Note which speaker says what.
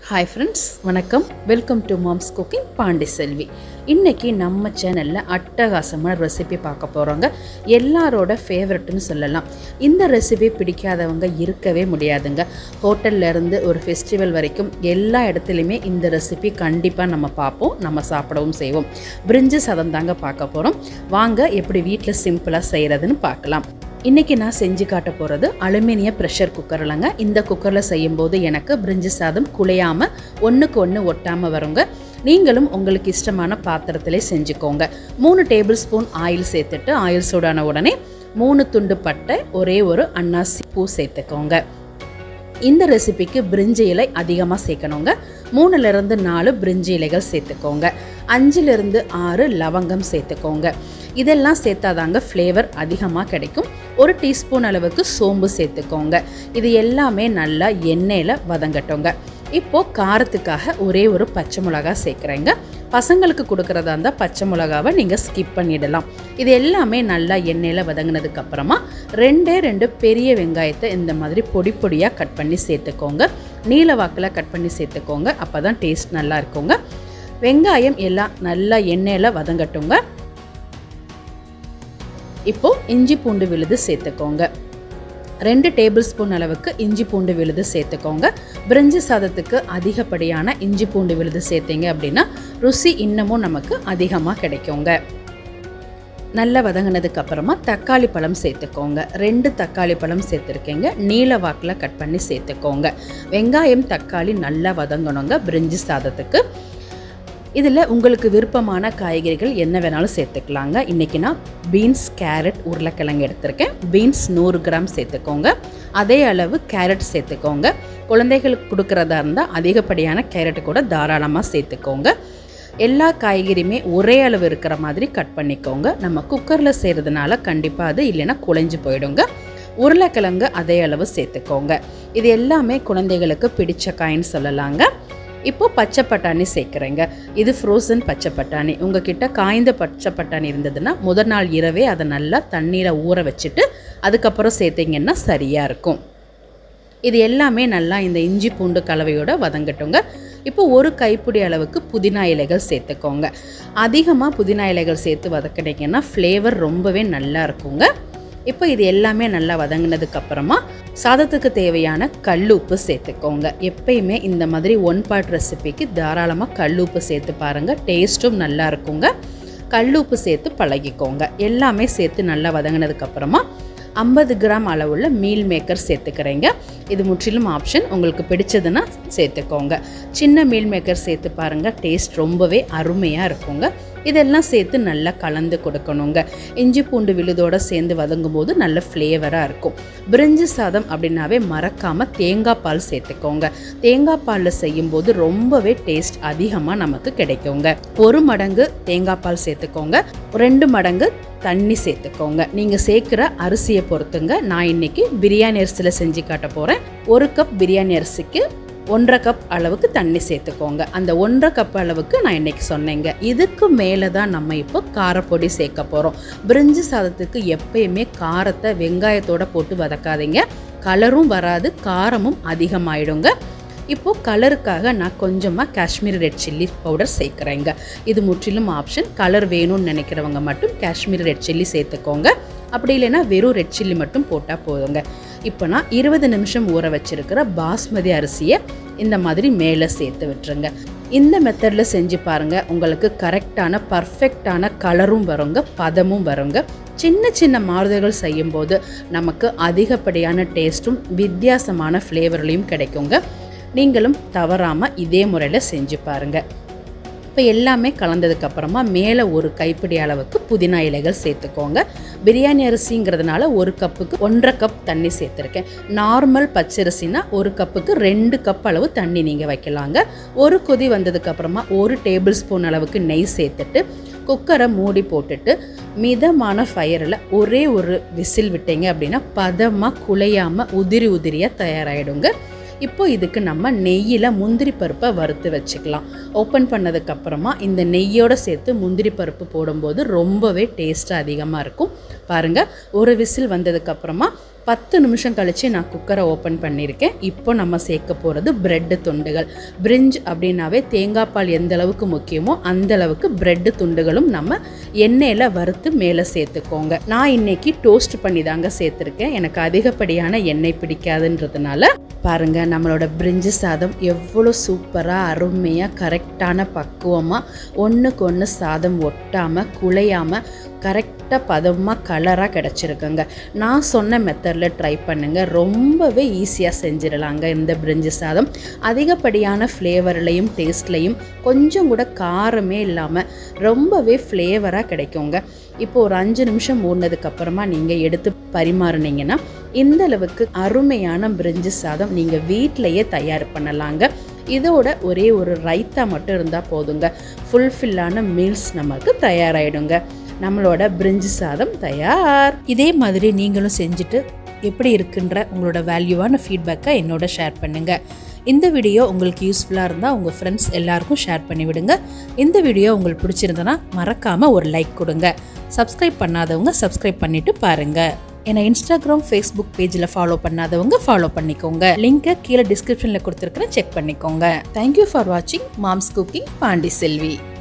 Speaker 1: hi friends வணக்கம் welcome to moms cooking Pandi Selvi இன்றைக்கி நம்ம சேனலில் அட்டகாசமான ரெசிபி பார்க்க போகிறோங்க எல்லாரோட ஃபேவரட்னு சொல்லலாம் இந்த ரெசிபி பிடிக்காதவங்க இருக்கவே முடியாதுங்க ஹோட்டல்ல இருந்து ஒரு ஃபெஸ்டிவல் வரைக்கும் எல்லா இடத்துலையுமே இந்த ரெசிபி கண்டிப்பாக நம்ம பார்ப்போம் நம்ம சாப்பிடவும் செய்வோம் பிரிஞ்சு சதம் தாங்க பார்க்க போகிறோம் வாங்க எப்படி வீட்டில் சிம்பிளாக செய்கிறதுன்னு பார்க்கலாம் இன்றைக்கி நான் செஞ்சு காட்ட போகிறது அலுமினிய ப்ரெஷர் குக்கர்லங்க இந்த குக்கரில் செய்யும்போது எனக்கு பிரிஞ்சு சாதம் குலையாமல் ஒன்றுக்கு ஒன்று ஒட்டாமல் வருங்க நீங்களும் உங்களுக்கு இஷ்டமான பாத்திரத்திலே செஞ்சுக்கோங்க மூணு டேபிள் ஸ்பூன் ஆயில் சேர்த்துட்டு ஆயில் சூடான உடனே மூணு துண்டு பட்டை ஒரே ஒரு அன்னாசி பூ சேர்த்துக்கோங்க இந்த ரெசிபிக்கு பிரிஞ்சி இலை அதிகமாக சேர்க்கணுங்க மூணுலேருந்து நாலு பிரிஞ்சி இலைகள் சேர்த்துக்கோங்க அஞ்சுலேருந்து ஆறு லவங்கம் சேர்த்துக்கோங்க இதெல்லாம் சேர்த்தாதாங்க ஃப்ளேவர் அதிகமாக கிடைக்கும் ஒரு டீஸ்பூன் அளவுக்கு சோம்பு சேர்த்துக்கோங்க இது எல்லாமே நல்லா எண்ணெயில் வதங்கட்டுங்க இப்போது காரத்துக்காக ஒரே ஒரு பச்சை மிளகா சேர்க்குறேங்க பசங்களுக்கு கொடுக்குறதா இருந்தால் பச்சை மிளகாவை நீங்கள் ஸ்கிப் பண்ணிடலாம் இது எல்லாமே நல்லா எண்ணெயில் வதங்கினதுக்கு அப்புறமா ரெண்டே ரெண்டு பெரிய வெங்காயத்தை இந்த மாதிரி பொடி பொடியாக கட் பண்ணி சேர்த்துக்கோங்க நீல வாக்கில் கட் பண்ணி சேர்த்துக்கோங்க அப்போ தான் டேஸ்ட் நல்லா இருக்குங்க வெங்காயம் எல்லாம் நல்லா எண்ணெயில் வதங்கட்டுங்க இப்போது இஞ்சி பூண்டு விழுது சேர்த்துக்கோங்க ரெண்டு டேபிள் ஸ்பூன் அளவுக்கு இஞ்சி பூண்டு விழுது சேர்த்துக்கோங்க பிரிஞ்சி சாதத்துக்கு அதிகப்படியான இஞ்சி பூண்டு விழுது சேர்த்தீங்க அப்படின்னா ருசி இன்னமும் நமக்கு அதிகமாக கிடைக்குங்க நல்லா வதங்கினதுக்கு அப்புறமா தக்காளி பழம் சேர்த்துக்கோங்க ரெண்டு தக்காளி பழம் சேர்த்துருக்கேங்க நீல வாக்கில் கட் பண்ணி சேர்த்துக்கோங்க வெங்காயம் தக்காளி நல்லா வதங்கணுங்க பிரிஞ்சி சாதத்துக்கு இதில் உங்களுக்கு விருப்பமான காய்கறிகள் என்ன வேணாலும் சேர்த்துக்கலாங்க இன்றைக்கி நான் பீன்ஸ் கேரட் உருளைக்கிழங்கு எடுத்திருக்கேன் பீன்ஸ் நூறு கிராம் சேர்த்துக்கோங்க அதே அளவு கேரட் சேர்த்துக்கோங்க குழந்தைகளுக்கு கொடுக்குறதா இருந்தால் அதிகப்படியான கேரட் கூட தாராளமாக சேர்த்துக்கோங்க எல்லா காய்கறியுமே ஒரே அளவு இருக்கிற மாதிரி கட் பண்ணிக்கோங்க நம்ம குக்கரில் செய்கிறதுனால கண்டிப்பாக அது இல்லைன்னா குழஞ்சி போயிடுங்க உருளைக்கிழங்கு அதே அளவு சேர்த்துக்கோங்க இது எல்லாமே குழந்தைகளுக்கு பிடிச்ச காயின்னு சொல்லலாங்க இப்போ பச்சை பட்டாணி சேர்க்குறேங்க இது ஃப்ரோசன் பச்சை பட்டாணி உங்ககிட்ட காய்ந்த பச்சை பட்டாணி இருந்ததுன்னா முதல் நாள் இரவே அதை நல்லா தண்ணீரை ஊற வச்சுட்டு அதுக்கப்புறம் சேர்த்திங்கன்னா சரியாக இருக்கும் இது எல்லாமே நல்லா இந்த இஞ்சி பூண்டு கலவையோட வதங்கட்டுங்க இப்போ ஒரு கைப்பிடி அளவுக்கு புதினா இலைகள் சேர்த்துக்கோங்க அதிகமாக புதினா இலைகள் சேர்த்து வதக்கினீங்கன்னா ஃப்ளேவர் ரொம்பவே நல்லா இருக்குங்க இப்போ இது எல்லாமே நல்லா வதங்கினதுக்கு அப்புறமா சாதத்துக்கு தேவையான கல் உப்பு சேர்த்துக்கோங்க எப்பயுமே இந்த மாதிரி ஒன் பார்ட் ரெசிபிக்கு தாராளமாக கல் உப்பு சேர்த்து பாருங்கள் டேஸ்ட்டும் நல்லா இருக்குங்க கல் உப்பு சேர்த்து பழகிக்கோங்க எல்லாமே சேர்த்து நல்லா வதங்கினதுக்கு அப்புறமா ஐம்பது கிராம் அளவுள்ள மீல் மேக்கர் சேர்த்துக்கிறேங்க இது முற்றிலும் ஆப்ஷன் உங்களுக்கு பிடிச்சதுன்னா சேர்த்துக்கோங்க சின்ன மீல் மேக்கர் சேர்த்து பாருங்கள் டேஸ்ட் ரொம்பவே அருமையாக இருக்குங்க இதெல்லாம் சேர்த்து நல்லா கலந்து கொடுக்கணுங்க இஞ்சி பூண்டு விழுதோடு சேர்ந்து வதங்கும் போது நல்ல ஃப்ளேவராக இருக்கும் பிரிஞ்சு சாதம் அப்படின்னாவே மறக்காமல் தேங்காய் பால் சேர்த்துக்கோங்க தேங்காய் பாலில் செய்யும்போது ரொம்பவே டேஸ்ட் அதிகமாக நமக்கு கிடைக்குங்க ஒரு மடங்கு தேங்காய் பால் சேர்த்துக்கோங்க ரெண்டு மடங்கு தண்ணி சேர்த்துக்கோங்க நீங்கள் சேர்க்குற அரிசியை பொறுத்துங்க நான் இன்னைக்கு பிரியாணி அரிசியில் செஞ்சு காட்ட போகிறேன் ஒரு கப் பிரியாணி அரிசிக்கு ஒன்றரை கப் அளவுக்கு தண்ணி சேர்த்துக்கோங்க அந்த ஒன்றரை கப் அளவுக்கு நான் இன்றைக்கி சொன்னேங்க இதுக்கு மேலே தான் நம்ம இப்போ காரப்பொடி சேர்க்க போகிறோம் பிரிஞ்சு சாதத்துக்கு எப்பயுமே காரத்தை வெங்காயத்தோடு போட்டு வதக்காதீங்க கலரும் வராது காரமும் அதிகமாயிடுங்க இப்போது கலருக்காக நான் கொஞ்சமாக காஷ்மீர் ரெட் சில்லி பவுடர் சேர்க்குறேங்க இது முற்றிலும் ஆப்ஷன் கலர் வேணும்னு நினைக்கிறவங்க மட்டும் காஷ்மீர் ரெட் சில்லி சேர்த்துக்கோங்க அப்படி இல்லைன்னா வெறும் ரெட் சில்லி மட்டும் போட்டால் போதுங்க இப்போ நான் இருபது நிமிஷம் ஊற வச்சுருக்கிற பாஸ்மதி அரிசியை இந்த மாதிரி மேலே சேர்த்து விட்டுருங்க இந்த மெத்தடில் செஞ்சு பாருங்கள் உங்களுக்கு கரெக்டான பர்ஃபெக்டான கலரும் வருங்க பதமும் வருங்க சின்ன சின்ன மாறுதல்கள் செய்யும்போது நமக்கு அதிகப்படியான டேஸ்ட்டும் வித்தியாசமான ஃப்ளேவர்லையும் கிடைக்குங்க நீங்களும் தவறாமல் இதே முறையில் செஞ்சு பாருங்கள் இப்போ எல்லாமே கலந்ததுக்கப்புறமா மேலே ஒரு கைப்பிடி அளவுக்கு புதினா இலைகள் சேர்த்துக்கோங்க பிரியாணி அரிசிங்கிறதுனால ஒரு கப்புக்கு ஒன்றரை கப் தண்ணி சேர்த்துருக்கேன் நார்மல் பச்சரிசினா ஒரு கப்புக்கு ரெண்டு கப் அளவு தண்ணி நீங்கள் வைக்கலாங்க ஒரு கொதி வந்ததுக்கப்புறமா ஒரு டேபிள் ஸ்பூன் அளவுக்கு நெய் சேர்த்துட்டு குக்கரை மூடி போட்டுட்டு மிதமான ஃபயரில் ஒரே ஒரு விசில் விட்டீங்க அப்படின்னா பதமாக குலையாமல் உதிரி உதிரியாக தயாராகிடுங்க இப்போ இதுக்கு நம்ம நெய்யில் முந்திரி பருப்பை வறுத்து வச்சுக்கலாம் ஓப்பன் பண்ணதுக்கப்புறமா இந்த நெய்யோடு சேர்த்து முந்திரி பருப்பு போடும்போது ரொம்பவே டேஸ்ட்டு அதிகமாக இருக்கும் பாருங்கள் ஒரு விசில் வந்ததுக்கப்புறமா பத்து நிமிஷம் கழித்து நான் குக்கரை ஓப்பன் பண்ணியிருக்கேன் இப்போ நம்ம சேர்க்க போகிறது பிரெட்டு துண்டுகள் பிரிஞ்ச் அப்படின்னாவே தேங்காய் பால் எந்த அளவுக்கு முக்கியமோ அந்த அளவுக்கு பிரெட்டு துண்டுகளும் நம்ம எண்ணெயில் வறுத்து மேலே சேர்த்துக்கோங்க நான் இன்னைக்கு டோஸ்ட் பண்ணி தாங்க சேர்த்துருக்கேன் எனக்கு அதிகப்படியான எண்ணெய் பிடிக்காதுன்றதுனால பாருங்க நம்மளோட பிரிஞ்சு சாதம் எவ்வளோ சூப்பராக அருமையாக கரெக்டான பக்குவமாக ஒன்றுக்கு ஒன்று சாதம் ஒட்டாமல் குலையாமல் கரெக்டாக பதமாக கலராக கிடச்சிருக்குங்க நான் சொன்ன மெத்தடில் ட்ரை பண்ணுங்கள் ரொம்பவே ஈஸியாக செஞ்சிடலாங்க இந்த பிரிஞ்சு சாதம் அதிகப்படியான ஃப்ளேவர்லையும் டேஸ்ட்லையும் கொஞ்சம் கூட காரமே இல்லாமல் ரொம்பவே ஃப்ளேவராக கிடைக்குங்க இப்போ ஒரு அஞ்சு நிமிஷம் மூடினதுக்கு அப்புறமா நீங்கள் எடுத்து பரிமாறுனீங்கன்னா இந்த அளவுக்கு அருமையான பிரிஞ்சு சாதம் நீங்கள் வீட்டிலையே தயார் பண்ணலாங்க இதோட ஒரே ஒரு ரைத்தா மட்டும் இருந்தால் போதுங்க ஃபுல்ஃபில்லான மீல்ஸ் நமக்கு தயாராகிடுங்க நம்மளோட பிரிஞ்சு சாதம் தயார் இதே மாதிரி நீங்களும் செஞ்சுட்டு எப்படி இருக்குன்ற உங்களோட வேல்யூவான ஃபீட்பேக்கை என்னோட ஷேர் பண்ணுங்கள் இந்த வீடியோ உங்களுக்கு யூஸ்ஃபுல்லாக இருந்தால் உங்கள் ஃப்ரெண்ட்ஸ் எல்லாருக்கும் ஷேர் பண்ணி விடுங்க இந்த வீடியோ உங்களுக்கு பிடிச்சிருந்தனா மறக்காமல் ஒரு லைக் கொடுங்க சப்ஸ்கிரைப் பண்ணாதவங்க சப்ஸ்கிரைப் பண்ணிவிட்டு பாருங்கள் என்னை இன்ஸ்டாகிராம் ஃபேஸ்புக் பேஜில் ஃபாலோ பண்ணாதவங்க ஃபாலோ பண்ணிக்கோங்க லிங்கை கீழே டிஸ்கிரிப்ஷனில் கொடுத்துருக்குறேன் செக் பண்ணிக்கோங்க தேங்க்யூ ஃபார் வாட்சிங் மாம்ஸ் குக்கிங் பாண்டி செல்வி